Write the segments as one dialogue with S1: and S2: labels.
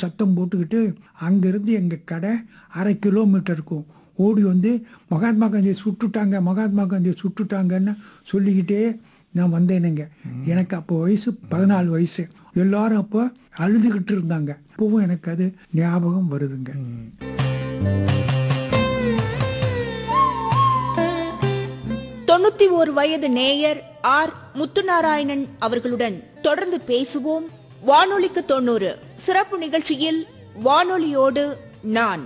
S1: சத்தம் போட்டுக்கிட்டு அங்கேருந்து எங்கள் கடை அரை கிலோமீட்டர் இருக்கும் ஓடி வந்து மகாத்மா காந்தியை சுட்டுட்டாங்க மகாத்மா காந்தியை சுட்டுட்டாங்கன்னு சொல்லிக்கிட்டே நான் வந்தேனுங்க எனக்கு அப்போ வயசு பதினாலு வயசு எல்லாரும் அப்போ அழுதுகிட்டு இருந்தாங்க இப்போவும் எனக்கு அது ஞாபகம் வருதுங்க
S2: தொண்ணூத்தி ஓரு வயது நேயர் ஆர் முத்துநாராயணன் அவர்களுடன் தொடர்ந்து பேசுவோம் வானொலிக்கு தொண்ணூறு சிறப்பு நிகழ்ச்சியில் வானொலியோடு நான்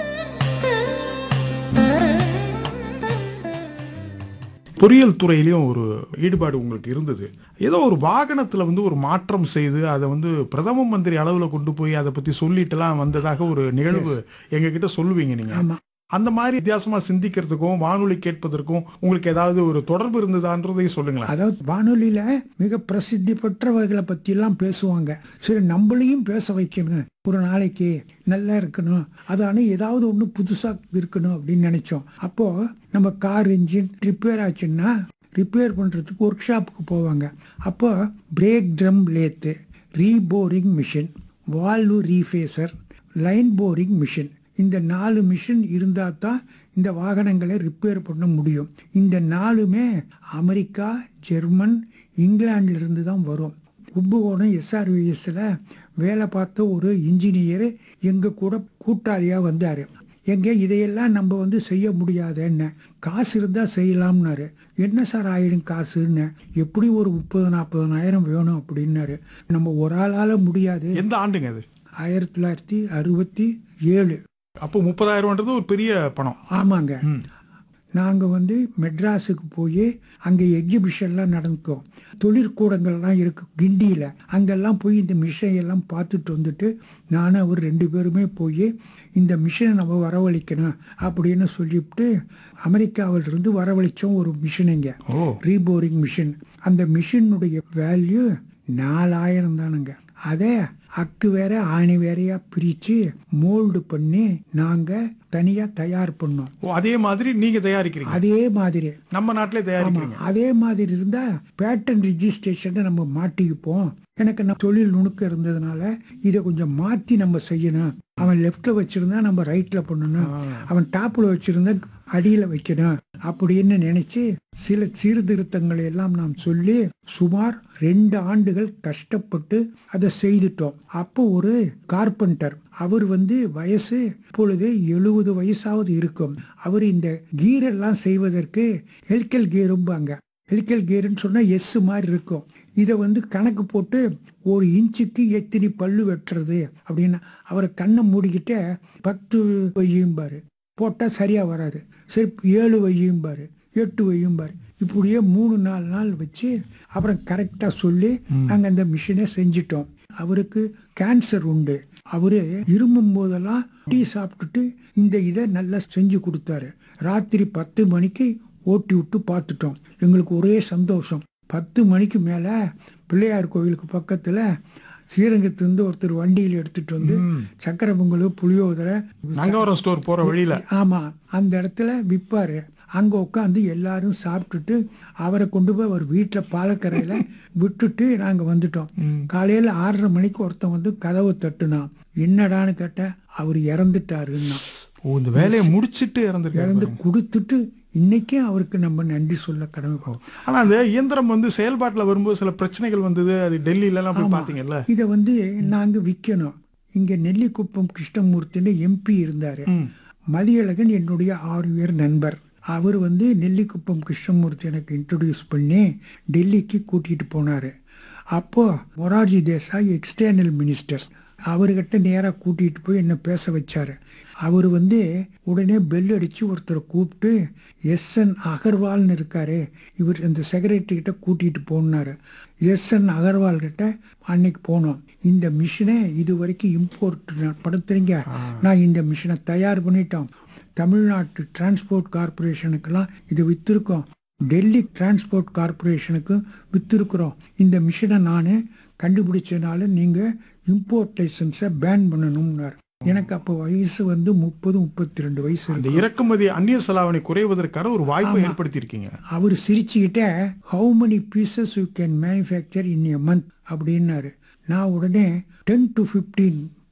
S3: பொறியியல் துறையிலையும் ஒரு ஈடுபாடு உங்களுக்கு இருந்தது ஏதோ ஒரு வாகனத்துல வந்து ஒரு மாற்றம் செய்து அதை வந்து பிரதம மந்திரி அளவுல கொண்டு போய் அதை பத்தி சொல்லிட்டுலாம் வந்ததாக ஒரு நிகழ்வு எங்க கிட்ட சொல்லுவீங்க நீங்க
S1: ஆமா.
S3: அந்த மாதிரி வித்தியாசமா சிந்திக்கிறதுக்கும் வானொலி கேட்பதற்கும் உங்களுக்கு ஏதாவது ஒரு தொடர்பு இருந்ததான்றதையும் சொல்லுங்களேன்
S1: அதாவது வானொலியில மிக பிரசித்தி பெற்றவர்களை பத்தி எல்லாம் பேசுவாங்க சரி நம்மளையும் பேச வைக்கணும் ஒரு நாளைக்கு நல்லா இருக்கணும் அதான ஏதாவது ஒண்ணு புதுசா இருக்கணும் அப்படின்னு நினைச்சோம் அப்போ நம்ம கார் இன்ஜின் ரிப்பேர் ஆச்சுன்னா ரிப்பேர் பண்றதுக்கு ஒர்க் ஷாப்புக்கு போவாங்க அப்போ brake drum lathe reboring machine valve refacer line boring machine இந்த நாலு மிஷின் இருந்தால் தான் இந்த வாகனங்களை ரிப்பேர் பண்ண முடியும் இந்த நாலுமே அமெரிக்கா ஜெர்மன் இங்கிலாந்துல இருந்து தான் வரும் கும்பகோணம் எஸ்ஆர்விஎஸ்ல வேலை பார்த்த ஒரு இன்ஜினியர் எங்க கூட கூட்டாளியா வந்தாரு எங்க இதையெல்லாம் நம்ம வந்து செய்ய முடியாதுன்னு காசு இருந்தா செய்யலாம்னாரு என்ன சார் ஆயிடும் காசுன்னு எப்படி ஒரு முப்பது நாற்பதனாயிரம் வேணும் அப்படின்னாரு நம்ம ஒரு ஆளால முடியாது
S3: எந்த ஆண்டுங்க அது
S1: ஆயிரத்தி தொள்ளாயிரத்தி அறுபத்தி ஏழு
S3: அப்போ முப்பதாயிரம்ன்றது ஒரு பெரிய பணம்
S1: ஆமாங்க
S3: ம்.
S1: நாங்கள் வந்து மெட்ராஸுக்கு போய் அங்கே எக்ஸிபிஷன்லாம் நடக்கும் தொழிற்கூடங்கள்லாம் இருக்கு கிண்டியில் அங்கெல்லாம் போய் இந்த மிஷினை எல்லாம் பார்த்துட்டு வந்துட்டு நானும் அவர் ரெண்டு பேருமே போய் இந்த மிஷினை நம்ம வரவழைக்கணும் அப்படின்னு சொல்லிவிட்டு அமெரிக்காவிலிருந்து வரவழைச்சோம் ஒரு மிஷினுங்க
S3: ஓ
S1: ரீபோரிங் மிஷின் அந்த மிஷினுடைய வேல்யூ நாலாயிரம் தானுங்க அதை அக்கு வேற ஆணி வேறையா பிரிச்சு மோல்டு பண்ணி நாங்க தனியா தயார் பண்ணோம்
S3: ஓ அதே மாதிரி நீங்க தயாரிக்கிறீங்க
S1: அதே மாதிரி
S3: நம்ம நாட்டிலே
S1: ஆமா
S3: தயாரிக்கிறீங்க
S1: அதே மாதிரி இருந்தா பேட்டன் ரிஜிஸ்ட்ரேஷனை நம்ம மாட்டிக்குப்போம் எனக்கு நான் தொழில் நுணுக்கம் இருந்ததுனால இதை கொஞ்சம் மாத்தி நம்ம செய்யணும் அவன் லெஃப்ட்ல வச்சிருந்தா நம்ம ரைட்ல பண்ணணும் அவன் டாப்ல வச்சிருந்தா அடியில வைக்கணும் அப்படின்னு நினைச்சு சில சீர்திருத்தங்களை எல்லாம் நாம் சொல்லி சுமார் ரெண்டு ஆண்டுகள் கஷ்டப்பட்டு அதை செய்துட்டோம் அப்போ ஒரு கார்பெண்டர் அவர் வந்து வயசு இப்பொழுது எழுபது வயசாவது இருக்கும் அவர் இந்த கீரெல்லாம் செய்வதற்கு ஹெல்கல் கீரும்பாங்க ஹெலிக்கல் கீர்னு சொன்னா எஸ் மாதிரி இருக்கும் இதை வந்து கணக்கு போட்டு ஒரு இன்ச்சுக்கு எத்தனை பல்லு வெட்டுறது அப்படின்னு அவரை கண்ணை மூடிக்கிட்டே பத்து வையும்பாரு போட்டா சரியா வராது சரி ஏழு வையும்பாரு எட்டு வையும்பாரு இப்படியே மூணு நாலு நாள் வச்சு அப்புறம் கரெக்டா சொல்லி நாங்க அந்த மிஷினை செஞ்சிட்டோம் அவருக்கு கேன்சர் உண்டு அவரு இருமும் போதெல்லாம் டீ சாப்பிட்டுட்டு இந்த இதை நல்லா செஞ்சு கொடுத்தாரு ராத்திரி பத்து மணிக்கு ஓட்டி விட்டு பார்த்துட்டோம் எங்களுக்கு ஒரே சந்தோஷம் பத்து மணிக்கு மேல பிள்ளையார் கோவிலுக்கு பக்கத்துல ஸ்ரீரங்கத்திலிருந்து ஒருத்தர் வண்டியில் எடுத்துட்டு வந்து சக்கரை பொங்கல் புளியோதரை
S3: நங்கவரம் ஸ்டோர் போற வழியில
S1: ஆமா அந்த இடத்துல விற்பாரு அங்க உட்காந்து எல்லாரும் சாப்பிட்டுட்டு அவரை கொண்டு போய் அவர் வீட்டுல பாலக்கரையில விட்டுட்டு நாங்க வந்துட்டோம் காலையில ஆறரை மணிக்கு ஒருத்தன் வந்து கதவை தட்டுனான் என்னடான்னு கேட்டேன் அவர் இறந்துட்டாருன்னா
S3: ஓ இந்த வேலையை முடிச்சிட்டு இறந்துருக்காரு
S1: இறந்து கொடுத்துட்டு இன்னைக்கும் அவருக்கு நம்ம நன்றி சொல்ல கடமைப்போம்
S3: ஆனா அந்த இயந்திரம் வந்து செயல்பாட்டுல வரும்போது சில பிரச்சனைகள் வந்தது அது டெல்லியில எல்லாம் போய் பாத்தீங்கல்ல
S1: இதை வந்து நாங்க விற்கணும் இங்க நெல்லிக்குப்பம் கிருஷ்ணமூர்த்தின்னு எம்பி இருந்தாரு மதியழகன் என்னுடைய ஆறு நண்பர் அவர் வந்து நெல்லிக்குப்பம் கிருஷ்ணமூர்த்தி எனக்கு இன்ட்ரடியூஸ் பண்ணி டெல்லிக்கு கூட்டிட்டு போனாரு அப்போ மொரார்ஜி தேசாய் எக்ஸ்டர்னல் மினிஸ்டர் அவர்கிட்ட நேராக கூட்டிட்டு போய் என்ன பேச வச்சாரு அவர் வந்து உடனே பெல் அடிச்சு ஒருத்தரை கூப்பிட்டு எஸ் என் அகர்வால்னு இருக்காரு இவர் இந்த செக்ரட்டரி கிட்ட கூட்டிட்டு போனாரு எஸ் என் அகர்வால் கிட்ட அன்னைக்கு போனோம் இந்த மிஷினை இது வரைக்கும் இம்போர்ட் படுத்துறீங்க நான் இந்த மிஷினை தயார் பண்ணிட்டோம் தமிழ்நாட்டு டிரான்ஸ்போர்ட் கார்பரேஷனுக்கெல்லாம் இது வித்திருக்கோம் டெல்லி டிரான்ஸ்போர்ட் கார்பரேஷனுக்கு வித்திருக்கிறோம் இந்த மிஷினை நான் கண்டுபிடிச்சனால நீங்கள் இம்போர்ட் லைசன்ஸை பேன் பண்ணணும்னார் எனக்கு அப்போ வயசு வந்து முப்பது முப்பத்தி ரெண்டு வயசு
S3: அந்த
S1: இருக்கு.
S3: இறக்குமதி அந்நிய செலாவணி குறைவதற்கான ஒரு வாய்ப்பை ஏற்படுத்தி இருக்கீங்க
S1: அவர் சிரிச்சுக்கிட்டே how many pieces you can manufacture in a month அப்படின்னாரு நான் உடனே டென் டு ஃபிஃப்டீன்